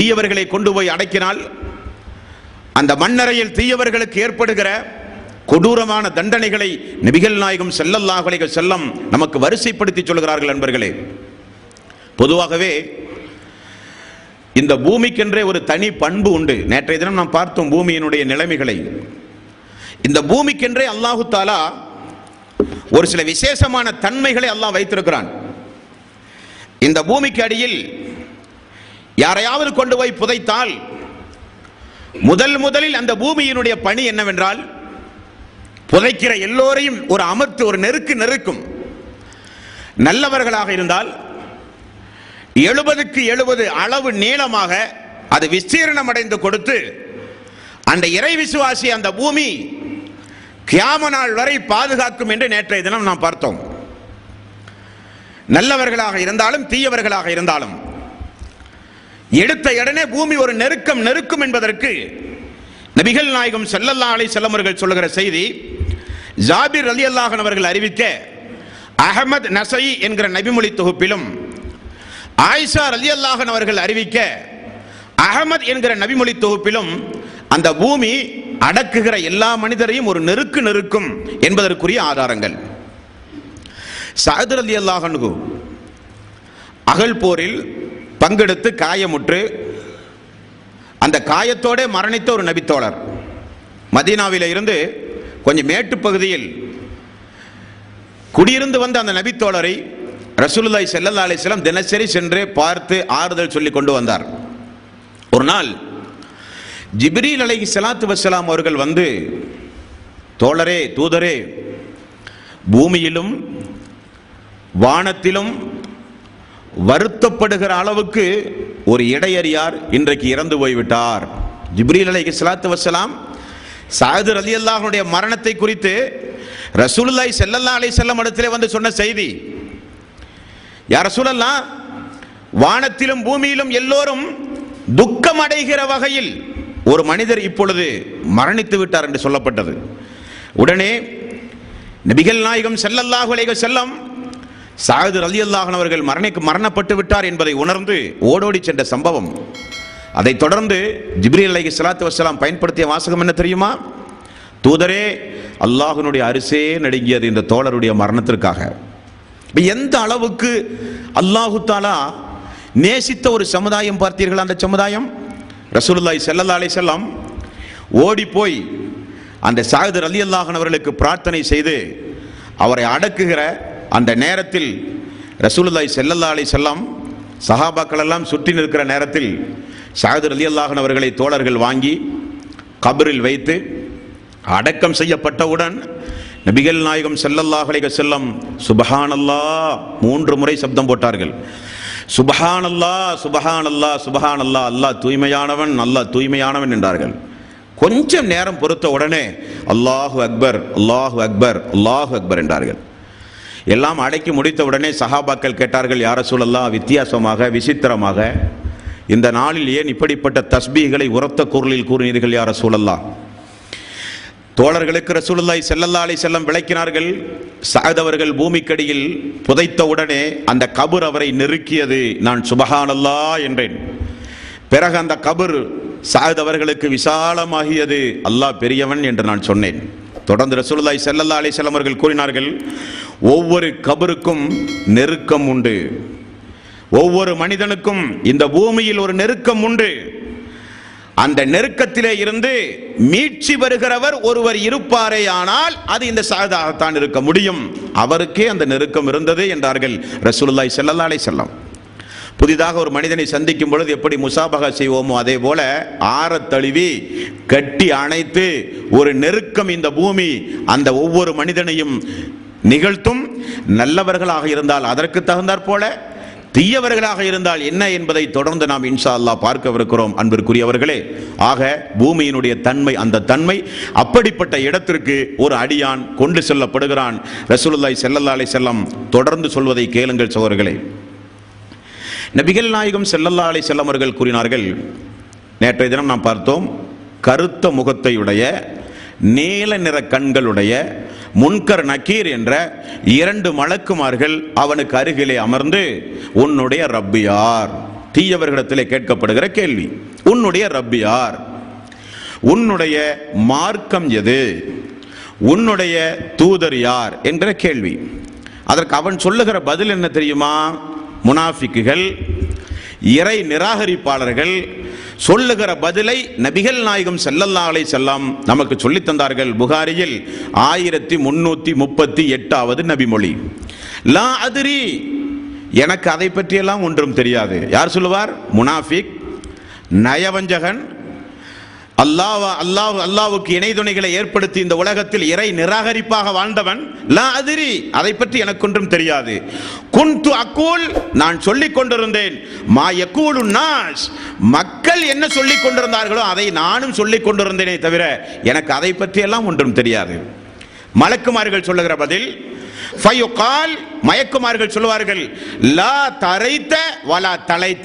தீயவர்களை கொண்டு போய் அடக்கினால் அந்த மண்ணறையில் தீயவர்களுக்கு ஏற்படுகிற கொடூரமான தண்டனைகளை நபிகள் நாயகம் ஸல்லல்லாஹு அலைஹி செல்லம் நமக்கு வரிசைப்படுத்தி சொல்கிறார்கள் நண்பர்களே பொதுவாகவே இந்த பூமிக்கென்றே ஒரு தனி பண்பு உண்டு நேற்றைய தினம் நாம் பார்த்தோம் பூமியினுடைய நிலைமைகளை இந்த பூமிக்கென்றே அல்லாஹு தாலா ஒரு சில விசேஷமான தன்மைகளை அல்லாஹ் வைத்திருக்கிறான் இந்த பூமிக்கு அடியில் யாரையாவது கொண்டு போய் புதைத்தால் முதல் முதலில் அந்த பூமியினுடைய பணி என்னவென்றால் புதைக்கிற எல்லோரையும் ஒரு அமர்த்து ஒரு நெருக்கு நெருக்கும் நல்லவர்களாக இருந்தால் எழுபதுக்கு எழுபது அளவு நீளமாக அது விஸ்தீர்ணம் அடைந்து கொடுத்து அந்த இறை விசுவாசி அந்த பூமி கியாம நாள் வரை பாதுகாக்கும் என்று நேற்றைய தினம் நாம் பார்த்தோம் நல்லவர்களாக இருந்தாலும் தீயவர்களாக இருந்தாலும் எடுத்த உடனே பூமி ஒரு நெருக்கம் நெருக்கும் என்பதற்கு நபிகள் நாயகம் ஸல்லல்லாஹு அலைஹி வஸல்லம் அவர்கள் சொல்லுகிற செய்தி ஜாபிர் ரலியல்லாஹு அன்ஹு அவர்கள் அறிவிக்க அகமது நசை என்கிற நபிமொழி தொகுப்பிலும் ஆயிஷா ரலியல்லாஹு அன்ஹு அவர்கள் அறிவிக்க அகமது என்கிற நபிமொழி தொகுப்பிலும் அந்த பூமி அடக்குகிற எல்லா மனிதரையும் ஒரு நெருக்கு நெருக்கும் என்பதற்குரிய ஆதாரங்கள் சஅத் ரலியல்லாஹு அன்ஹு அகல் போரில் பங்கெடுத்து காயமுற்று அந்த காயத்தோட மரணித்த ஒரு நபித்தோழர் மதீனாவில இருந்து கொஞ்சம் மேட்டு பகுதியில் குடியிருந்து வந்த அந்த நபித்தோழரை ரசூலுல்லாஹி ஸல்லல்லாஹு அலைஹி வஸல்லம் தினசரி சென்று பார்த்து ஆறுதல் சொல்லி கொண்டு வந்தார் ஒரு நாள் ஜிப்ரீல் அலைஹி ஸலாத்து வஸ்ஸலாம் அவர்கள் வந்து தோழரே தூதரே பூமியிலும் வானத்திலும் வருத்தப்படுகிற அளவுக்கு ஒரு இடையறியார் இன்றைக்கு இறந்து போய்விட்டார் ஜிப்ரீல் அலைஹி ஸலாத்து வஸ்ஸலாம் சாயது ரலி அல்லாஹனுடைய மரணத்தை குறித்து ரசூலுல்லாஹி ஸல்லல்லாஹு அலைஹி வஸல்லம் இடத்திலே வந்து சொன்ன செய்தி யார் ரசூலல்லா வானத்திலும் பூமியிலும் எல்லோரும் துக்கம் அடைகிற வகையில் ஒரு மனிதர் இப்பொழுது மரணித்து விட்டார் என்று சொல்லப்பட்டது உடனே நபிகள் நாயகம் ஸல்லல்லாஹு அலைஹி வஸல்லம் சாயது ரலி அல்லாஹன் அவர்கள் மரணிக்கு மரணப்பட்டு விட்டார் என்பதை உணர்ந்து ஓடோடி சென்ற சம்பவம் அதைத் தொடர்ந்து ஜிப்ரீல் அலைஹி ஸலாத்து வஸ்ஸலாம் பயன்படுத்திய வாசகம் என்ன தெரியுமா தூதரே அல்லாஹ்வினுடைய அரிசே நடுங்கியது இந்த தோழருடைய மரணத்திற்காக இப்ப எந்த அளவுக்கு அல்லாஹு தாலா நேசித்த ஒரு சமுதாயம் பார்த்தீர்கள் அந்த சமுதாயம் ரசூலுல்லாஹி ஸல்லல்லாஹு அலைஹி வஸல்லம் ஓடி போய் அந்த சாயது அலி அல்லாஹன் அவர்களுக்கு பிரார்த்தனை செய்து அவரை அடக்குகிற அந்த நேரத்தில் ரசூலுல்லாஹி ஸல்லல்லாஹு அலைஹி வஸல்லம் சஹாபாக்கள் எல்லாம் சுற்றி நிற்கிற நேரத்தில் சாயது அலி அல்லாஹன் அவர்களை தோழர்கள் வாங்கி கபரில் வைத்து அடக்கம் செய்யப்பட்டவுடன் நபிகள் நாயகம் ஸல்லல்லாஹு அலைஹி வஸல்லம் சுபஹானல்லாஹ் மூன்று முறை சப்தம் போட்டார்கள் சுபஹானல்லாஹ் சுபஹானல்லாஹ் சுபஹானல்லாஹ் அல்லாஹ் தூய்மையானவன் அல்லாஹ் தூய்மையானவன் என்றார்கள் கொஞ்சம் நேரம் பொறுத்த உடனே அல்லாஹு அக்பர் அல்லாஹு அக்பர் அல்லாஹு அக்பர் என்றார்கள் எல்லாம் அடக்கி முடித்த உடனே சஹாபாக்கள் கேட்டார்கள் யார சூழல்லா வித்தியாசமாக விசித்திரமாக இந்த நாளில் ஏன் இப்படிப்பட்ட தஸ்பீகளை உரத்த குரலில் கூறினீர்கள் யார சூழல்லா தோழர்களுக்கு ரசூலுல்லாஹி ஸல்லல்லாஹு அலைஹி வஸல்லம் விளக்கினார்கள் சஅத் அவர்கள் பூமிக்கடியில் புதைத்த உடனே அந்த கபர் அவரை நெருக்கியது நான் சுபஹானல்லாஹ் என்றேன் பிறகு அந்த கபர் சஅத் அவர்களுக்கு விசாலமாகியது அல்லாஹ் பெரியவன் என்று நான் சொன்னேன் தொடர்ந்து ரசூலுல்லாஹி ஸல்லல்லாஹு அலைஹி வஸல்லம் அவர்கள் கூறினார்கள் ஒவ்வொரு கபருக்கும் நெருக்கம் உண்டு ஒவ்வொரு மனிதனுக்கும் இந்த பூமியில் ஒரு நெருக்கம் உண்டு அந்த நெருக்கத்திலே இருந்து மீட்சி வருகிறவர் ஒருவர் இருப்பாரே ஆனால் அது இந்த சாதாகத்தான் இருக்க முடியும் அவருக்கே அந்த நெருக்கம் இருந்தது என்றார்கள் ரசூலுல்லாஹி ஸல்லல்லாஹு அலைஹி வஸல்லம் புதிதாக ஒரு மனிதனை சந்திக்கும் பொழுது எப்படி முசாபகா செய்வோமோ அதே போல ஆறத் தழுவி கட்டி அணைத்து ஒரு நெருக்கம் இந்த பூமி அந்த ஒவ்வொரு மனிதனையும் நிகழ்த்தும் நல்லவர்களாக இருந்தால் அதற்கு தகுந்தாற் போல தீயவர்களாக இருந்தால் என்ன என்பதை தொடர்ந்து நாம் இன்ஷா அல்லாஹ் பார்க்கவிருக்கிறோம் அன்பிற்குரியவர்களே ஆக பூமியினுடைய தன்மை அந்த தன்மை அப்படிப்பட்ட இடத்திற்கு ஒரு அடியான் கொண்டு செல்லப்படுகிறான் ரசூலுல்லாஹி ஸல்லல்லாஹு அலைஹி வஸல்லம் தொடர்ந்து சொல்வதை கேளுங்கள் சகோதரர்களே நபிகள் நாயகம் ஸல்லல்லாஹு அலைஹி வஸல்லம் அவர்கள் கூறினார்கள் நேற்றைய தினம் நாம் பார்த்தோம் கருத்த முகத்தையுடைய நீல நிற கண்களுடைய முன்கர் நக்கீர் என்ற இரண்டு மலக்குமார்கள் அவனுக்கு அருகிலே அமர்ந்து உன்னுடைய ரப்பு யார் தீயவர்களிடத்திலே கேட்கப்படுகிற கேள்வி உன்னுடைய ரப்பு யார் உன்னுடைய மார்க்கம் எது உன்னுடைய தூதர் யார் என்கிற கேள்வி அதற்கு அவன் சொல்லுகிற பதில் என்ன தெரியுமா முனாஃபிக்குகள் இறை நிராகரிப்பாளர்கள் சொல்லுகிற பதிலை நபிகள் நாயகம் ஸல்லல்லாஹு அலைஹி செல்லம் நமக்கு சொல்லித் தந்தார்கள் புகாரியில் ஆயிரத்தி முன்னூத்தி முப்பத்தி எட்டாவது நபிமொழி லா அதிரி எனக்கு அதை பற்றியெல்லாம் ஒன்றும் தெரியாது யார் சொல்லுவார் முனாஃபிக் நயவஞ்சகன் அல்லாஹ் அல்லாஹ் அல்லாவுக்கு இணை துணைகளை ஏற்படுத்தி இந்த உலகத்தில் இறை நிராகரிப்பாக வாழ்ந்தவன் லா அதிரி அதை பற்றி எனக்கு ஒன்றும் தெரியாது குன்து அக்கூல் நான் சொல்லிக் கொண்டிருந்தேன் மா யக்கூலு நாஸ் மக்கள் என்ன சொல்லிக் கொண்டிருந்தார்களோ அதை நானும் சொல்லிக் கொண்டிருந்தேனே தவிர எனக்கு அதை பற்றியெல்லாம் ஒன்றும் தெரியாது மலக்குமார்கள் சொல்லுகிற பதில் ஃபயுகால் மயக்குமார்கள் சொல்லுவார்கள் லா தரைத்த வலா தலைத்த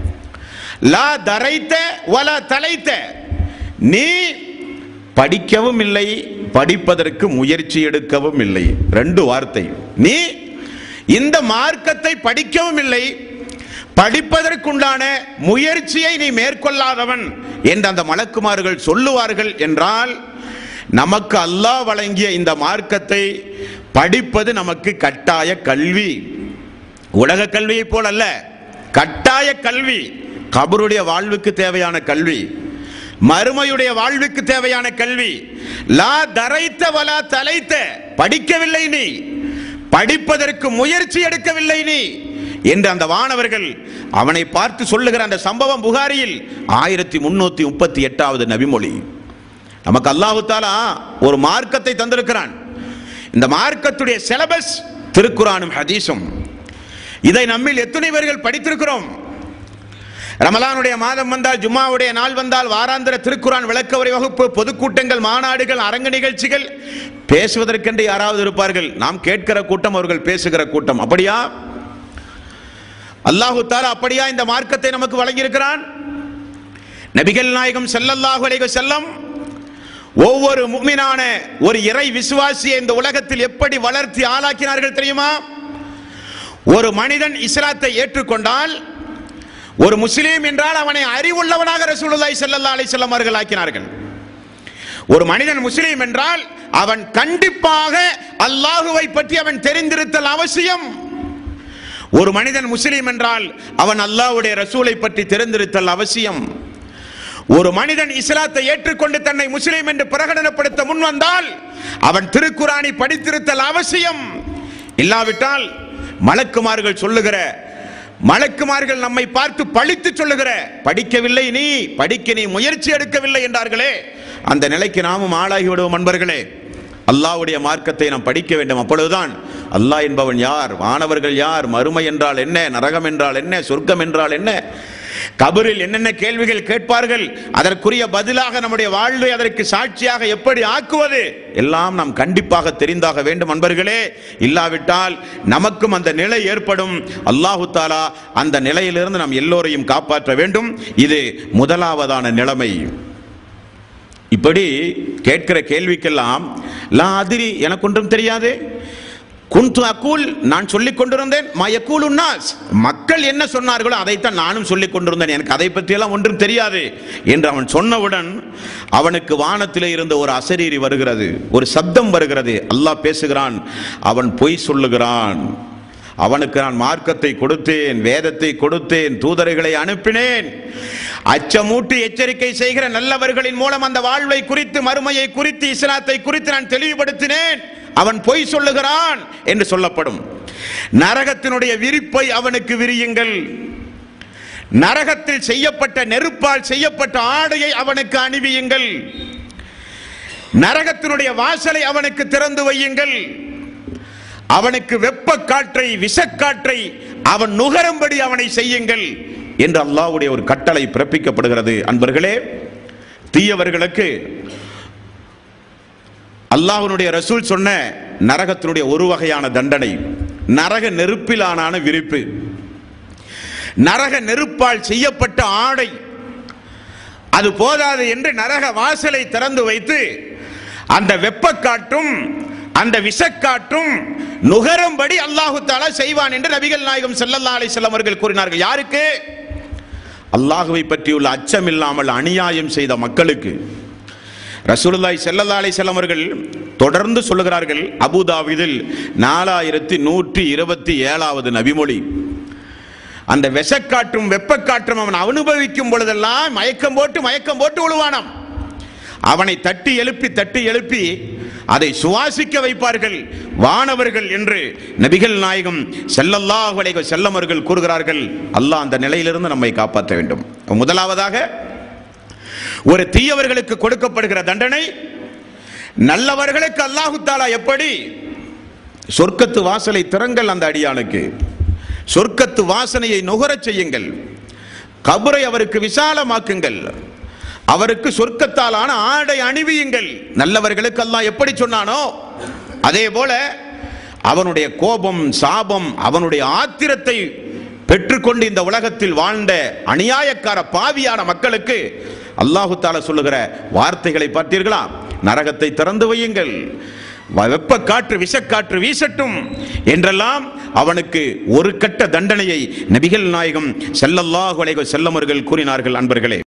லா தரைத்த வலா தலைத்த நீ படிக்கவும் இல்லை படிப்பதற்கு முயற்சி எடுக்கவும் இல்லை ரெண்டு வார்த்தை நீ இந்த மார்க்கத்தை படிக்கவும் இல்லை படிப்பதற்குண்டான முயற்சியை நீ மேற்கொள்ளாதவன் என்று அந்த மலக்குமார்கள் சொல்லுவார்கள் என்றால் நமக்கு அல்லாஹ் வழங்கிய இந்த மார்க்கத்தை படிப்பது நமக்கு கட்டாய கல்வி உலக கல்வியை போல் அல்ல கட்டாய கல்வி கபருடைய வாழ்வுக்கு தேவையான கல்வி மறுமையுடைய வாழ்வுக்கு தேவையான கல்வி லா தரைத்த வலா தலைத்த படிக்கவில்லை நீ படிப்பதற்கு முயற்சி எடுக்கவில்லை நீ என்று அந்த வானவர்கள் அவனை பார்த்து சொல்லுகிற அந்த சம்பவம் புகாரியில் ஆயிரத்தி முன்னூத்தி முப்பத்தி எட்டாவது நபிமொழி நமக்கு அல்லாஹு தாலா ஒரு மார்க்கத்தை தந்திருக்கிறான் இந்த மார்க்கத்துடைய சிலபஸ் திருக்குறானும் ஹதீஸும் இதை நம்மில் எத்தனை பேர்கள் படித்திருக்கிறோம் ரமலானுடைய மாதம் வந்தால் ஜும்மாவுடைய நாள் வந்தால் வாராந்திர திருக்குரான் விளக்க உரை வகுப்பு பொதுக்கூட்டங்கள் மாநாடுகள் அரங்க நிகழ்ச்சிகள் பேசுவதற்கென்று யாராவது இருப்பார்கள் நாம் கேட்கிற கூட்டம் அவர்கள் பேசுகிற கூட்டம் அப்படியா அல்லாஹு தாலா அப்படியா இந்த மார்க்கத்தை நமக்கு வழங்கியிருக்கிறான் நபிகள் நாயகம் ஸல்லல்லாஹு அலைஹி வஸல்லம் ஒவ்வொரு முக்மினான ஒரு இறை விசுவாசியை இந்த உலகத்தில் எப்படி வளர்த்தி ஆளாக்கினார்கள் தெரியுமா ஒரு மனிதன் இஸ்லாத்தை ஏற்றுக்கொண்டால் ஒரு முஸ்லீம் என்றால் அவனை அறிவுள்ளவனாக ரசூலுல்லாஹி ஸல்லல்லாஹு அலைஹி வஸல்லம் அவர்கள் ஆக்கினார்கள் ஒரு மனிதன் முஸ்லீம் என்றால் அவன் கண்டிப்பாக அல்லாஹுவை பற்றி அவன் தெரிந்திருத்தல் அவசியம் ஒரு மனிதன் முஸ்லீம் என்றால் அவன் அல்லாஹ்வுடைய ரசூலை பற்றி தெரிந்திருத்தல் அவசியம் ஒரு மனிதன் இஸ்லாத்தை ஏற்றுக்கொண்டு தன்னை முஸ்லீம் என்று பிரகடனப்படுத்த முன் வந்தால் அவன் திருக்குரானை படித்திருத்தல் அவசியம் இல்லாவிட்டால் மலக்குமார்கள் சொல்லுகிற மலக்குமார்கள் நம்மை பார்த்து பழித்து சொல்லுகிற படிக்கவில்லை நீ படிக்க நீ முயற்சி எடுக்கவில்லை என்றார்களே அந்த நிலைக்கு நாமும் ஆளாகி விடுவோம் அன்பர்களே அல்லாஹ்வுடைய மார்க்கத்தை நாம் படிக்க வேண்டும் அப்பொழுதுதான் அல்லாஹ் என்பவன் யார் வானவர்கள் யார் மறுமை என்றால் என்ன நரகம் என்றால் என்ன சொர்க்கம் என்றால் என்ன கபரில் என்னென்ன கேள்விகள் கேட்பார்கள் அதற்குரிய பதிலாக நம்முடைய வாழ்வை அதற்கு சாட்சியாக எப்படி ஆக்குவது எல்லாம் நாம் கண்டிப்பாக தெரிந்தாக வேண்டும் அன்பர்களே இல்லாவிட்டால் நமக்கும் அந்த நிலை ஏற்படும் அல்லாஹு தாலா அந்த நிலையிலிருந்து நாம் எல்லோரையும் காப்பாற்ற வேண்டும் இது முதலாவதான நிலைமை இப்படி கேட்கிற கேள்விக்கெல்லாம் லா அதிரி எனக்கு ஒன்றும் தெரியாது குந்து அக்கூல் நான் சொல்லிக் கொண்டிருந்தேன் மயக்கூல் உன்னாஸ் மக்கள் என்ன சொன்னார்களோ அதைத்தான் நானும் சொல்லிக் கொண்டிருந்தேன் எனக்கு அதை பற்றியெல்லாம் ஒன்றும் தெரியாது என்று அவன் சொன்னவுடன் அவனுக்கு வானத்திலே இருந்த ஒரு அசரீரி வருகிறது ஒரு சப்தம் வருகிறது அல்லாஹ் பேசுகிறான் அவன் பொய் சொல்லுகிறான் அவனுக்கு நான் மார்க்கத்தை கொடுத்தேன் வேதத்தை கொடுத்தேன் தூதர்களை அனுப்பினேன் அச்சமூட்டி எச்சரிக்கை செய்கிற நல்லவர்களின் மூலம் அந்த வாழ்வை குறித்து மறுமையை குறித்து இஸ்லாத்தை குறித்து நான் தெளிவுபடுத்தினேன் அவன் பொய் சொல்லுகிறான் என்று சொல்லப்படும் நரகத்தினுடைய விரிப்பை அவனுக்கு விரியுங்கள் நரகத்தில் செய்யப்பட்ட நெருப்பால் செய்யப்பட்ட ஆடையை அவனுக்கு அணிவியுங்கள் நரகத்தினுடைய வாசலை அவனுக்கு திறந்து வையுங்கள் அவனுக்கு வெப்ப காற்றை விஷக்காற்றை அவன் நுகரும்படி அவனை செய்யுங்கள் என்று அல்லாஹ்வுடைய ஒரு கட்டளை பிறப்பிக்கப்படுகிறது அன்பர்களே தீயவர்களுக்கு அல்லாஹ்வுடைய ரசூல் சொன்ன நரகத்தினுடைய ஒரு வகையான தண்டனை நரக நெருப்பிலான விரிப்பு நரக நெருப்பால் செய்யப்பட்ட ஆடை அது போதாது என்று நரக வாசலை திறந்து வைத்து அந்த வெப்பக்காற்றும் அந்த விஷக்காற்றும் நுகரும்படி அல்லாஹு தாலா செய்வான் என்று நபிகள் நாயகம் ஸல்லல்லாஹு அலைஹி வஸல்லம் அவர்கள் கூறினார்கள் யாருக்கு அல்லாஹுவை பற்றியுள்ள அச்சம் இல்லாமல் அநியாயம் செய்த மக்களுக்கு ரசூலுல்லாஹி ஸல்லல்லாஹு அலைஹி வஸல்லம் அவர்கள் தொடர்ந்து சொல்லுகிறார்கள் அபுதாபிதில் நாலாயிரத்தி நூற்றி இருபத்தி ஏழாவது நபிமொழி அந்த விஷக்காற்றும் வெப்பக்காற்றும் அவன் அனுபவிக்கும் பொழுதெல்லாம் மயக்கம் போட்டு மயக்கம் போட்டு விழுவானாம் அவனை தட்டி எழுப்பி தட்டி எழுப்பி அதை சுவாசிக்க வைப்பார்கள் வானவர்கள் என்று நபிகள் நாயகம் செல்லல்லாஹு அலைஹி வஸல்லம் அவர்கள் கூறுகிறார்கள் அல்லாஹ் அந்த நிலையிலிருந்து நம்மை காப்பாற்ற வேண்டும் முதலாவதாக ஒரு தீயவர்களுக்கு கொடுக்கப்படுகிற தண்டனை நல்லவர்களுக்கு அல்லாஹு தாலா எப்படி சொர்க்கத்து வாசலை திறங்கள் அந்த அடியானுக்கு சொர்க்கத்து வாசனையை நுகரச் செய்யுங்கள் கபரை அவருக்கு விசாலமாக்குங்கள் அவருக்கு சொர்க்கத்தாலான ஆடை அணிவியுங்கள் நல்லவர்களுக்கு அல்லாஹ் எப்படி சொன்னானோ அதே போல அவனுடைய கோபம் சாபம் அவனுடைய ஆத்திரத்தை பெற்றுக்கொண்டு இந்த உலகத்தில் வாழ்ந்த அநியாயக்கார பாவியான மக்களுக்கு அல்லாஹு தாலா சொல்லுகிற வார்த்தைகளை பார்த்தீர்களா நரகத்தை திறந்து வையுங்கள் வெப்ப காற்று விஷக்காற்று வீசட்டும் என்றெல்லாம் அவனுக்கு ஒரு கட்ட தண்டனையை நபிகள் நாயகம் செல்லல்லாஹு அலைஹி வஸல்லம் அவர்கள் கூறினார்கள் அன்பர்களே